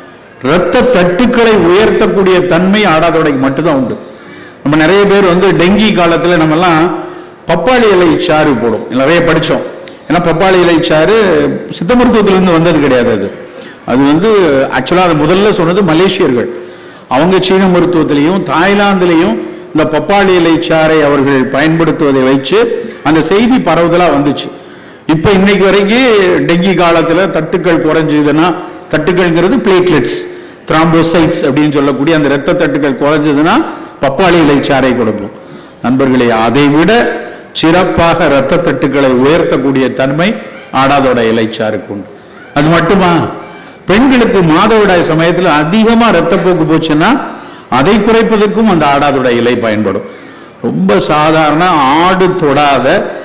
இரத்த தட்டுக்களை உயர்த்தக்கூடிய தன்மை ஆடாதொடைக்கு மட்டும்தான் உண்டு நம்ம நிறைய பேர் வந்து டெங்கி காலத்துல நம்ம எல்லாம் பப்பாளி இலை சாறு போடும் நிறைய படிச்சோம் ஏன்னா பப்பாளி இலை சாறு சித்த மருத்துவத்திலிருந்து வந்தது கிடையாது அது அது வந்து ஆக்சுவலாக அது முதல்ல சொன்னது மலேசியர்கள் அவங்க சீன மருத்துவத்திலையும் தாய்லாந்துலேயும் இந்த பப்பாளி இலை சாறை அவர்கள் பயன்படுத்துவதை வச்சு அந்த செய்தி பரவுதலா வந்துச்சு இப்போ இன்னைக்கு வரைக்கும் டெங்கி காலத்துல தட்டுக்கள் குறைஞ்சதுன்னா தட்டுக்கள்ங்கிறது பிளேட்லெட்ஸ் த்ராம்போசைட்ஸ் அப்படின்னு சொல்லக்கூடிய அந்த இரத்த தட்டுக்கள் குறைஞ்சதுன்னா பப்பாளி இலை சாறை கொடுப்போம் நண்பர்களே அதை விட சிறப்பாக இரத்த தட்டுக்களை உயர்த்தக்கூடிய தன்மை ஆடாதோட இலைச்சாருக்கு உண்டு அது மட்டுமா பெண்களுக்கு மாதவிடாய் சமயத்தில் அதிகமா ரத்தப்போக்கு போச்சுன்னா அதை குறைப்பதற்கும் அந்த ஆடாதோட இலை பயன்படும் ரொம்ப சாதாரண ஆடு தொடாத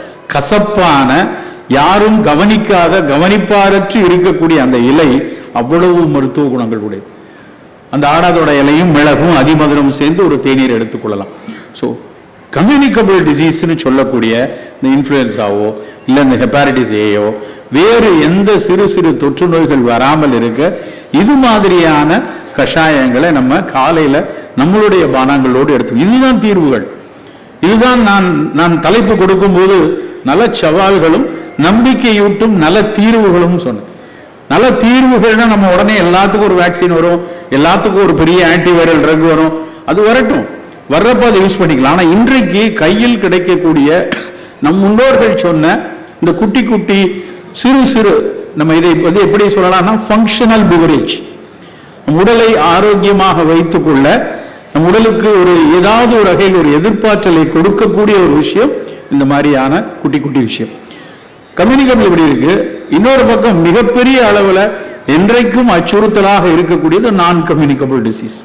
கசப்பான யாரும் கவனிக்காத கவனிப்பாரற்று இருக்கக்கூடிய அந்த இலை அவ்வளவு மருத்துவ குணங்கள் உடையது அந்த ஆடாதோட இலையும் மிளகும் அதிமதுரம் சேர்ந்து ஒரு தேநீர் எடுத்துக்கொள்ளலாம் ஸோ கம்யூனிகபிள் டிசீஸ்னு சொல்லக்கூடிய இந்த இன்ஃப்ளூயன்ஸாவோ இல்லை இந்த ஹெப்பாரிட்டிஸ் ஏயோ வேறு எந்த சிறு சிறு தொற்று நோய்கள் வராமல் இருக்க இது மாதிரியான கஷாயங்களை நம்ம காலையில நம்மளுடைய பானங்களோடு எடுத்து இதுதான் தீர்வுகள் இதுதான் நான் நான் தலைப்பு கொடுக்கும்போது நல சவால்களும் நம்பிக்கையூட்டும் நல தீர்வுகளும் சொன்னேன் நல்ல தீர்வுகள்னா நம்ம உடனே எல்லாத்துக்கும் ஒரு வேக்சின் வரும் எல்லாத்துக்கும் ஒரு பெரிய ஆன்டிவைரல் ட்ரக் வரும் அது வரட்டும் வர்றப்ப அதை யூஸ் பண்ணிக்கலாம் ஆனா இன்றைக்கு கையில் கிடைக்கக்கூடிய நம் முன்னோர்கள் சொன்ன இந்த குட்டி குட்டி சிறு சிறு நம்ம இதை வந்து எப்படி சொல்லலாம்னா ஃபங்க்ஷனல் பிவரேஜ் நம் உடலை ஆரோக்கியமாக வைத்துக்கொள்ள நம் உடலுக்கு ஒரு ஏதாவது ஒரு வகையில் ஒரு எதிர்ப்பாற்றலை கொடுக்கக்கூடிய ஒரு விஷயம் இந்த மாதிரியான குட்டி குட்டி விஷயம் கம்யூனிகபிள் இப்படி இருக்கு இன்னொரு பக்கம் மிகப்பெரிய அளவுல என்றைக்கும் அச்சுறுத்தலாக இருக்கக்கூடியது நான் கம்யூனிகபிள் டிசீஸ்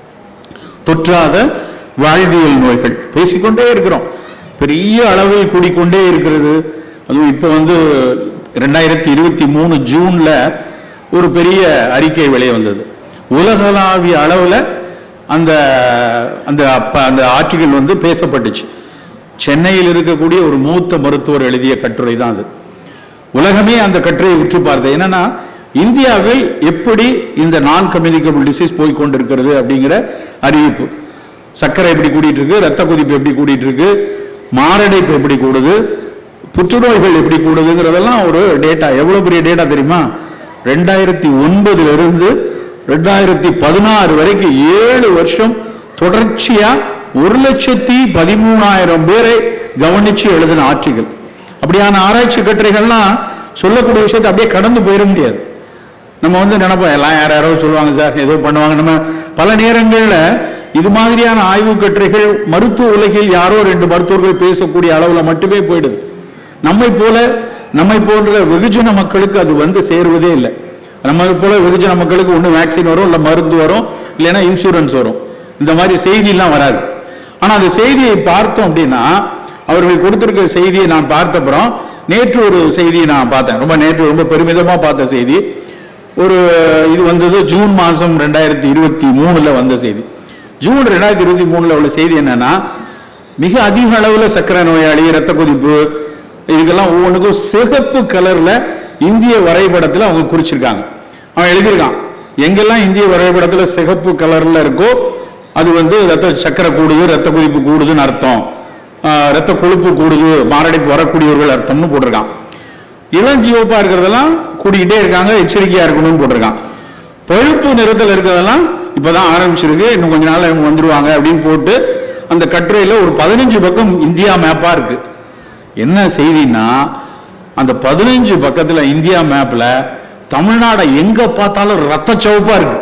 தொற்றாத வாழ்வியல் நோய்கள் பேசிக்கொண்டே இருக்கிறோம் பெரிய அளவில் கூடிக்கொண்டே இருக்கிறது அதுவும் இப்போ வந்து ரெண்டாயிரத்தி இருபத்தி மூணு ஜூன்ல ஒரு பெரிய அறிக்கை வெளியே வந்தது உலகளாவிய அளவில் அந்த அந்த அப்ப அந்த ஆர்டிகல் வந்து பேசப்பட்டுச்சு சென்னையில் இருக்கக்கூடிய ஒரு மூத்த மருத்துவர் எழுதிய கட்டுரை தான் அது உலகமே அந்த கட்டுரையை உற்று பார்த்தது என்னன்னா இந்தியாவில் எப்படி இந்த நான் கம்யூனிகபிள் டிசீஸ் போய் கொண்டிருக்கிறது அப்படிங்கிற அறிவிப்பு சர்க்கரை எப்படி கூடிட்டு இருக்கு ரத்த கொதிப்பு எப்படி கூடிட்டு இருக்கு மாரடைப்பு எப்படி கூடுது புற்றுநோய்கள் எப்படி கூடுதுங்கிறதெல்லாம் ஒரு டேட்டா எவ்வளவு பெரிய டேட்டா தெரியுமா ரெண்டாயிரத்தி ஒன்பதுல இருந்து ரெண்டாயிரத்தி பதினாறு வரைக்கும் ஏழு வருஷம் தொடர்ச்சியா ஒரு லட்சத்தி பதிமூணாயிரம் பேரை கவனிச்சு எழுதின ஆட்சிகள் அப்படியான ஆராய்ச்சி கட்டுரைகள்லாம் சொல்லக்கூடிய விஷயத்தை அப்படியே கடந்து போயிட முடியாது நம்ம வந்து நினைப்போம் எல்லாம் யார் யாரோ சொல்லுவாங்க சார் ஏதோ பண்ணுவாங்க நம்ம பல நேரங்கள்ல இது மாதிரியான ஆய்வு கட்டுரைகள் மருத்துவ உலகில் யாரோ ரெண்டு மருத்துவர்கள் பேசக்கூடிய அளவுல மட்டுமே போயிடுது நம்மை போல நம்மை போன்ற வெகுஜன மக்களுக்கு அது வந்து சேருவதே இல்லை நம்ம போல வெகுஜன மக்களுக்கு ஒன்று வேக்சின் வரும் இல்லை மருந்து வரும் இல்லைன்னா இன்சூரன்ஸ் வரும் இந்த மாதிரி செய்தியெல்லாம் வராது ஆனா அந்த செய்தியை பார்த்தோம் அப்படின்னா அவர்கள் கொடுத்திருக்கிற செய்தியை நான் பார்த்தப்புறம் நேற்று ஒரு செய்தியை நான் பார்த்தேன் ரொம்ப நேற்று ரொம்ப பெருமிதமா பார்த்த செய்தி ஒரு இது வந்தது ஜூன் மாதம் ரெண்டாயிரத்தி இருபத்தி மூணுல வந்த செய்தி ஜூன் ரெண்டாயிரத்தி இருபத்தி மூணுல உள்ள செய்தி என்னன்னா மிக அதிக அளவுல சர்க்கரை நோயாளி ரத்த கொதிப்பு இதுக்கெல்லாம் ஒவ்வொன்றுக்கும் சிகப்பு கலர்ல இந்திய வரைபடத்துல அவங்க குறிச்சிருக்காங்க அவன் எழுதியிருக்கான் எங்கெல்லாம் இந்திய வரைபடத்துல சிகப்பு கலர்ல இருக்கோ அது வந்து ரத்த சக்கரை கூடுது ரத்த கொதிப்பு கூடுதுன்னு அர்த்தம் ஆஹ் ரத்த கொழுப்பு கூடுது மாரடைப்பு வரக்கூடியவர்கள் அர்த்தம்னு போட்டிருக்கான் இளஞ்சிவப்பா இருக்கிறதெல்லாம் கூடிக்கிட்டே இருக்காங்க எச்சரிக்கையா இருக்கணும்னு போட்டிருக்கான் பழுப்பு நிறத்தில் இருக்கிறதெல்லாம் இப்பதான் ஆரம்பிச்சிருக்கு இன்னும் கொஞ்ச நாள்ல இவங்க வந்துருவாங்க அப்படின்னு போட்டு அந்த கட்டுரையில ஒரு பதினஞ்சு பக்கம் இந்தியா மேப்பா இருக்கு என்ன செய்தின்னா அந்த பதினஞ்சு பக்கத்துல இந்தியா மேப்ல தமிழ்நாடை எங்க பார்த்தாலும் ரத்த சிவப்பா இருக்கு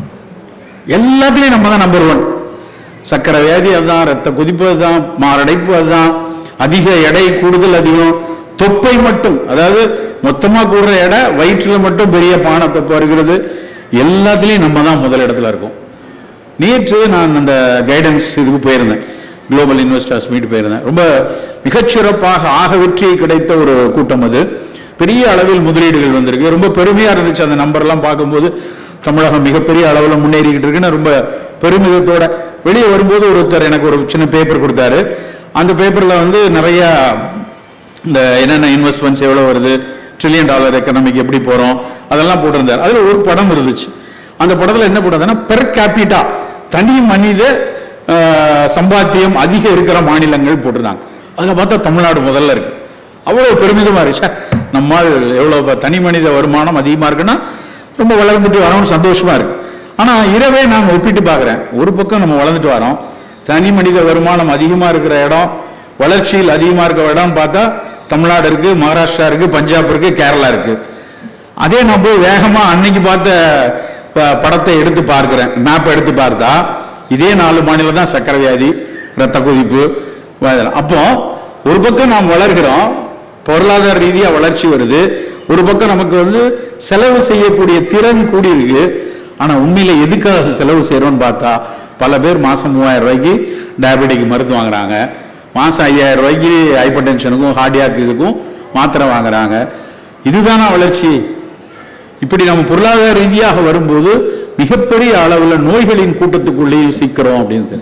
எல்லாத்துலயும் நம்ம தான் நம்பர் ஒன் சக்கரை வியாதி அதுதான் ரத்த கொதிப்பு அதுதான் மாரடைப்பு அதுதான் அதிக எடை கூடுதல் அதிகம் தொப்பை மட்டும் அதாவது மொத்தமா கூடுற எடை வயிற்றுல மட்டும் பெரிய பானை தொப்பை இருக்கிறது எல்லாத்துலயும் நம்ம தான் முதல் இடத்துல இருக்கோம் நேற்று நான் அந்த கைடன்ஸ் இதுக்கு போயிருந்தேன் குளோபல் இன்வெஸ்டர்ஸ் மீட் போயிருந்தேன் ரொம்ப மிகச்சிறப்பாக ஆக வெற்றி கிடைத்த ஒரு கூட்டம் அது பெரிய அளவில் முதலீடுகள் வந்திருக்கு ரொம்ப பெருமையா இருந்துச்சு அந்த நம்பர்லாம் பார்க்கும்போது தமிழகம் மிகப்பெரிய அளவில் முன்னேறிக்கிட்டு இருக்குன்னு ரொம்ப பெருமிதத்தோட வெளியே வரும்போது ஒருத்தர் எனக்கு ஒரு சின்ன பேப்பர் கொடுத்தாரு அந்த பேப்பர்ல வந்து நிறைய இந்த என்னென்ன இன்வெஸ்ட்மெண்ட்ஸ் எவ்வளோ வருது ட்ரில்லியன் டாலர் எக்கனாமிக் எப்படி போகிறோம் அதெல்லாம் போட்டிருந்தார் அதில் ஒரு படம் இருந்துச்சு அந்த படத்தில் என்ன போட்டிருந்தேன்னா பெர் கேபிட்டா தனி மனித அஹ், சம்பாத்தியம் அதிக இருக்கிற மாநிலங்கள் போட்டிருந்தாங்க அதில் பார்த்தா தமிழ்நாடு முதல்ல இருக்கு அவ்வளோ பெருமிதமாக இருக்கு ச்சே, நம்மால் எவ்வளோ ப- தனி மனித வருமானம் அதிகமாக இருக்குன்னா ரொம்ப வளர்ந்துட்டு வரோம்னு சந்தோஷமா இருக்கு ஆனால் இரவே நான் ஒப்பிட்டு பார்க்குறேன் ஒரு பக்கம் நம்ம வளர்ந்துட்டு வரோம் தனி மனித வருமானம் அதிகமாக இருக்கிற இடம் வளர்ச்சியில் அதிகமாக இருக்க இடம்னு பார்த்தா தமிழ்நாடு இருக்கு மகாராஷ்டிரா இருக்கு பஞ்சாப் இருக்கு கேரளா இருக்கு அதே நான் போய் வேகமா அன்னைக்கு பார்த்த ப- படத்தை எடுத்து பார்க்கிறேன் மேப் எடுத்து பார்த்தா இதே நாலு மாநிலம் தான் சக்கரை வியாதி ரத்த கொதிப்பு வ- அப்போ ஒரு பக்கம் நாம் வளர்கிறோம் பொருளாதார ரீதியா வளர்ச்சி வருது ஒரு பக்கம் நமக்கு வந்து செலவு செய்யக்கூடிய திறன் கூடி இருக்கு ஆனா உண்மையில எதுக்காக செலவு செய்யறோம்னு பார்த்தா பல பேர் மாசம் மூவாயிரம் ரூபாய்க்கு டயபெட்டிக் மருந்து வாங்குறாங்க மாசம் ஐயாயிரம் ரூபாய்க்கு ஹைப்பர் டென்ஷனுக்கும் ஹார்டியாக் இதுக்கும் மாத்திரை வாங்குறாங்க இதுதானா வளர்ச்சி இப்படி நம்ம பொருளாதார ரீதியாக வரும்போது மிகப்பெரிய அளவில் நோய்களின் கூட்டத்துக்குள்ளேயும் சிக்கிறோம் அப்படின்னு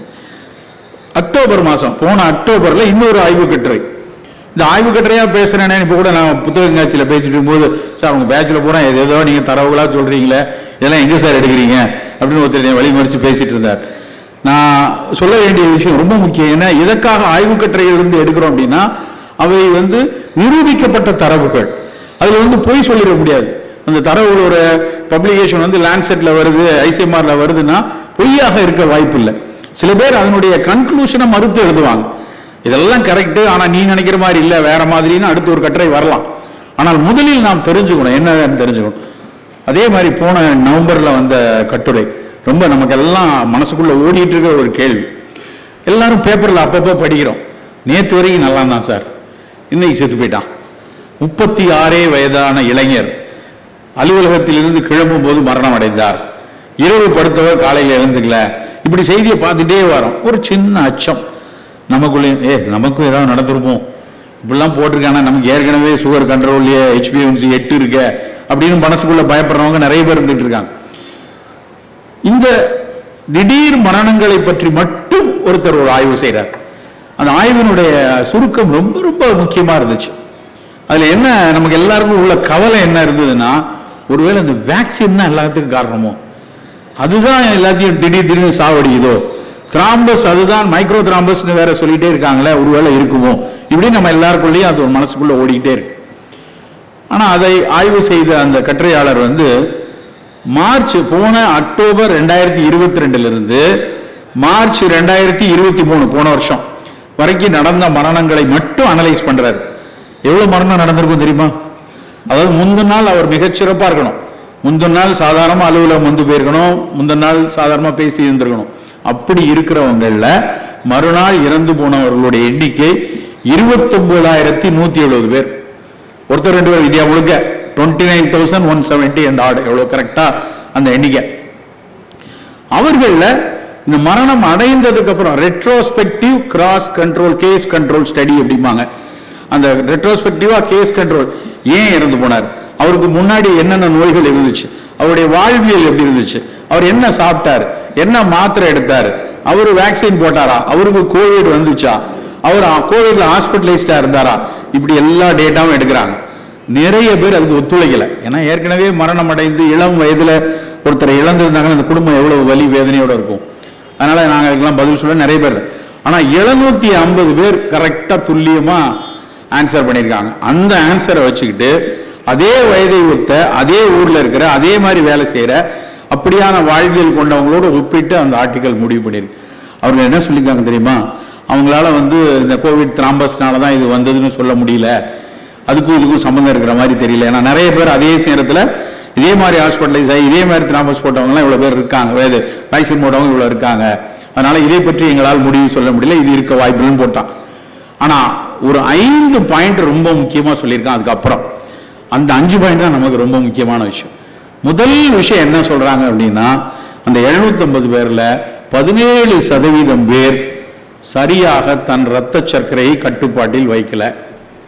அக்டோபர் மாசம் போன அக்டோபர்ல இன்னொரு ஆய்வு கட்டுரை இந்த ஆய்வு கட்டுரையா பேசுறேனே இப்ப கூட நான் புத்தக காட்சியில பேசிட்டு இருக்கும்போது சார் உங்க பேட்ச்ல பூரா ஏதேதோ நீங்க தரவுகளா சொல்றீங்களே இதெல்லாம் எங்க சார் எடுக்கிறீங்க அப்படின்னு ஒருத்தர் என்னை வழிமறிச்சு பேசிட்டு இருந்தார் நான் சொல்ல வேண்டிய விஷயம் ரொம்ப முக்கியம் ஏன்னா எதற்காக ஆய்வு கட்டுரைகள் இருந்து எடுக்கிறோம் அப்படின்னா அவை வந்து நிரூபிக்கப்பட்ட தரவுகள் அதுல வந்து பொய் சொல்லிட முடியாது அந்த தரவுகளோட பப்ளிகேஷன் வந்து லேண்ட்செட்ல வருது ஐசிஎம்ஆர்ல வருதுன்னா பொய்யாக இருக்க வாய்ப்பு இல்லை சில பேர் அதனுடைய கன்க்ளூஷனை மறுத்து எழுதுவாங்க இதெல்லாம் கரெக்ட் ஆனா நீ நினைக்கிற மாதிரி இல்ல வேற மாதிரின்னு அடுத்து ஒரு கட்டுரை வரலாம் ஆனால் முதலில் நாம் தெரிஞ்சுக்கணும் என்னன்னு தெரிஞ்சுக்கணும் அதே மாதிரி போன நவம்பர்ல வந்த கட்டுரை ரொம்ப நமக்கு எல்லாம் மனசுக்குள்ள ஓடிட்டு இருக்கிற ஒரு கேள்வி எல்லாரும் பேப்பர்ல அப்பப்போ படிக்கிறோம் நேத்து வரைக்கும் நல்லா தான் சார் இன்னைக்கு செத்து போயிட்டான் முப்பத்தி ஆறே வயதான இளைஞர் அலுவலகத்திலிருந்து கிளம்பும் போது மரணம் அடைந்தார் இரவு படுத்தவர் காலையில் எழுந்துக்கல இப்படி செய்தியை பார்த்துட்டே வரோம் ஒரு சின்ன அச்சம் நமக்குள்ளே ஏ நமக்கும் ஏதாவது நடந்திருப்போம் இப்படிலாம் போட்டிருக்கானா நமக்கு ஏற்கனவே சுகர் கண்ட்ரோல்லையே ஹெச்பிஎன்சி எட்டு இருக்க அப்படின்னு மனசுக்குள்ள பயப்படுறவங்க நிறைய பேர் இருந்துட்டு இருக்காங்க இந்த திடீர் மரணங்களை பற்றி மட்டும் ஒருத்தர் ஒரு ஆய்வு செய்றார் அந்த ஆய்வினுடைய சுருக்கம் ரொம்ப ரொம்ப முக்கியமா இருந்துச்சு அதுல என்ன நமக்கு எல்லாருக்கும் உள்ள கவலை என்ன இருந்ததுன்னா ஒருவேளை இந்த வேக்சின் தான் எல்லாத்துக்கும் காரணமோ அதுதான் எல்லாத்தையும் திடீர் திடீர்னு சாவடிக்குதோ திராம்பஸ் அதுதான் மைக்ரோ திராம்பஸ்னு வேற சொல்லிட்டே இருக்காங்களே ஒருவேளை இருக்குமோ இப்படி நம்ம எல்லாருக்குள்ளேயும் அது ஒரு மனசுக்குள்ள ஓடிக்கிட்டே இருக்கு ஆனா அதை ஆய்வு செய்த அந்த கட்டுரையாளர் வந்து மார்ச் போன அக்டோபர் ரெண்டாயிரத்தி இருபத்தி ரெண்டுல இருந்து மார்ச் ரெண்டாயிரத்தி இருபத்தி மூணு போன வருஷம் வரைக்கும் நடந்த மரணங்களை மட்டும் அனலைஸ் பண்றாரு எவ்வளவு மரணம் நடந்திருக்கும் தெரியுமா அதாவது முந்தின நாள் அவர் மிகச்சிறப்பா இருக்கணும் முந்தின நாள் சாதாரணமா அலுவலகம் வந்து போயிருக்கணும் முந்தின நாள் சாதாரணமா பேசி இருந்திருக்கணும் அப்படி இருக்கிறவங்கள்ல மறுநாள் இறந்து போனவர்களுடைய எண்ணிக்கை இருபத்தொன்பதாயிரத்தி நூத்தி எழுபது பேர் ஒருத்தர் ரெண்டு பேர் இந்தியா முழுக்க twenty nine thousand one seventy and ஆடு எவ்வளவு கரெக்டா அந்த எண்ணிக்கை அவர்கள இந்த மரணம் அடைந்ததுக்கு அப்புறம் retrospective cross control case control study அப்படிம்பாங்க அந்த ரெட்ரோஸ்பெக்டிவா கேஸ் கண்ட்ரோல் ஏன் இறந்து போனார் அவருக்கு முன்னாடி என்னென்ன நோய்கள் இருந்துச்சு அவருடைய வாழ்வியல் எப்படி இருந்துச்சு அவர் என்ன சாப்பிட்டார் என்ன மாத்திரை எடுத்தார் அவர் வேக்சின் போட்டாரா அவருக்கு கோவிட் வந்துச்சா அவர் கோவிட்ல ஹாஸ்பிட்டலைஸ்டா இருந்தாரா இப்படி எல்லா டேட்டாவும் எடுக்கிறாங்க நிறைய பேர் அதுக்கு ஒத்துழைக்கல ஏன்னா ஏற்கனவே மரணம் அடைந்து இளம் வயதுல ஒருத்தரை இழந்திருந்தாங்கன்னா அந்த குடும்பம் எவ்வளவு வலி வேதனையோட இருக்கும் அதனால நாங்க அதுக்கெல்லாம் பதில் சொல்ல நிறைய பேர் ஆனா எழுநூத்தி ஐம்பது பேர் கரெக்டா துல்லியமா ஆன்சர் பண்ணியிருக்காங்க அந்த ஆன்சரை வச்சுக்கிட்டு அதே வயதை ஒத்த அதே ஊர்ல இருக்கிற அதே மாதிரி வேலை செய்யற அப்படியான வாழ்வியல் கொண்டவங்களோட ஒப்பிட்டு அந்த ஆர்டிக்கல் முடிவு பண்ணியிருக்கு அவங்க என்ன சொல்லியிருக்காங்க தெரியுமா அவங்களால வந்து இந்த கோவிட் திராம்பஸ்னால தான் இது வந்ததுன்னு சொல்ல முடியல அதுக்கும் இதுக்கும் சம்மந்தம் இருக்கிற மாதிரி தெரியல ஏன்னா நிறைய பேர் அதே நேரத்தில் இதே மாதிரி ஹாஸ்பிட்டலைஸ் ஆகி இதே மாதிரி திராம்பஸ் போட்டவங்கலாம் இவ்வளோ பேர் இருக்காங்க வேறு வேக்சின் போட்டவங்க இவ்வளோ இருக்காங்க அதனால இதை பற்றி எங்களால் முடிவு சொல்ல முடியல இது இருக்க வாய்ப்புன்னு போட்டான் ஆனா ஒரு ஐந்து பாயிண்ட் ரொம்ப முக்கியமா சொல்லியிருக்கான் அதுக்கப்புறம் அந்த அஞ்சு பாயிண்ட் தான் நமக்கு ரொம்ப முக்கியமான விஷயம் முதல் விஷயம் என்ன சொல்றாங்க அப்படின்னா அந்த 750 பேர்ல பதினேழு சதவீதம் பேர் சரியாக தன் இரத்த சர்க்கரையை கட்டுப்பாட்டில் வைக்கல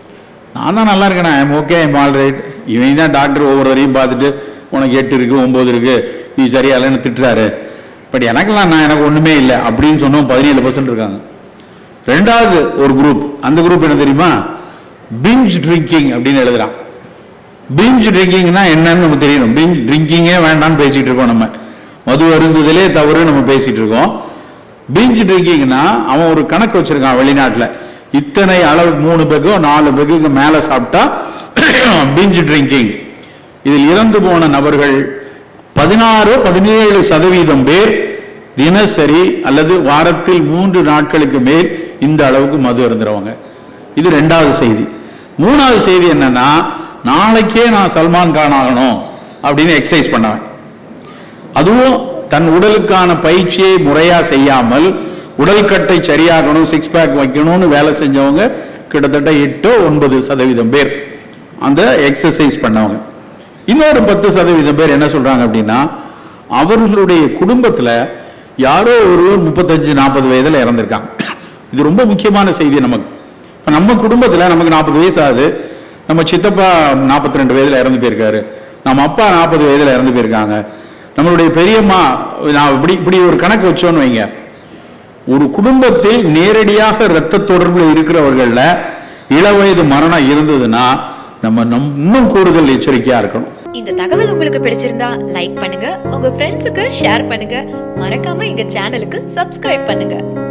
நான் தான் நல்லா இருக்கேன் I'm okay I'm all right இவன் தான் டாக்டர் ஒவ்வொருவரையும் பார்த்துட்டு உனக்கு எட்டு இருக்கு ஒன்பது இருக்கு நீ சரியா இல்லைன்னு திட்டுறாரு பட் எனக்கெல்லாம் நான் எனக்கு ஒண்ணுமே இல்லை அப்படின்னு சொன்னோம் பதினேழு பர்சன்ட் இருக்காங்க ரெண்டாவது ஒரு குரூப் அந்த குரூப் என்ன தெரியுமா பிஞ்ச் ட்ரிங்கிங் அப்படின்னு எழுதுறான் பிஞ்ச் ட்ரிங்கிங்னா என்னன்னு நமக்கு தெரியணும் பிஞ்ச் ட்ரிங்கிங்கே வேண்டாம்னு பேசிட்டு இருக்கோம் நம்ம மது அருந்துதலே தவறு நம்ம பேசிட்டு இருக்கோம் பிஞ்ச் ட்ரிங்கிங்னா அவன் ஒரு கணக்கு வச்சிருக்கான் வெளிநாட்டுல இத்தனை அளவு மூணு பெக்கோ நாலு பெக்குக்கு மேல சாப்பிட்டா பிஞ்ச் ட்ரிங்கிங் இதில் இறந்து போன நபர்கள் பதினாறு பதினேழு சதவீதம் பேர் தினசரி அல்லது வாரத்தில் மூன்று நாட்களுக்கு மேல் இந்த அளவுக்கு மது அருந்துறவங்க இது ரெண்டாவது செய்தி மூணாவது செய்தி என்னன்னா நாளைக்கே நான் சல்மான் கான் ஆகணும் அப்படின்னு எக்ஸசைஸ் பண்ணவன் அதுவும் தன் உடலுக்கான பயிற்சியை முறையா செய்யாமல் உடல் கட்டை சரியாகணும் சிக்ஸ் பேக் வைக்கணும்னு வேலை செஞ்சவங்க கிட்டத்தட்ட எட்டோ ஒன்பது சதவீதம் பேர் அந்த எக்ஸசைஸ் பண்ணவங்க இன்னொரு பத்து சதவீதம் பேர் என்ன சொல்றாங்க அப்படின்னா அவர்களுடைய குடும்பத்துல யாரோ ஒருவர் முப்பத்தஞ்சு நாற்பது வயதுல இறந்திருக்காங்க இது ரொம்ப முக்கியமான செய்தி நமக்கு இப்ப நம்ம குடும்பத்துல நமக்கு நாற்பது வயசு ஆகுது நம்ம சித்தப்பா நாற்பத்தி ரெண்டு வயதுல இறந்து போயிருக்காரு நம்ம அப்பா நாற்பது வயதுல இறந்து போயிருக்காங்க நம்மளுடைய பெரியம்மா நான் இப்படி இப்படி ஒரு கணக்கு வச்சோன்னு வைங்க ஒரு குடும்பத்தில் நேரடியாக இரத்த தொடர்பில் இருக்கிறவர்கள்ல இளவயது மரணம் இருந்ததுன்னா நம்ம நம் இன்னும் கூடுதல் எச்சரிக்கையா இருக்கணும் இந்த தகவல் உங்களுக்கு பிடிச்சிருந்தா லைக் பண்ணுங்க உங்க ஃப்ரெண்ட்ஸுக்கு ஷேர் பண்ணுங்க மறக்காம எங்க சேனலுக்கு சப்ஸ்கிரைப் பண்ணுங்க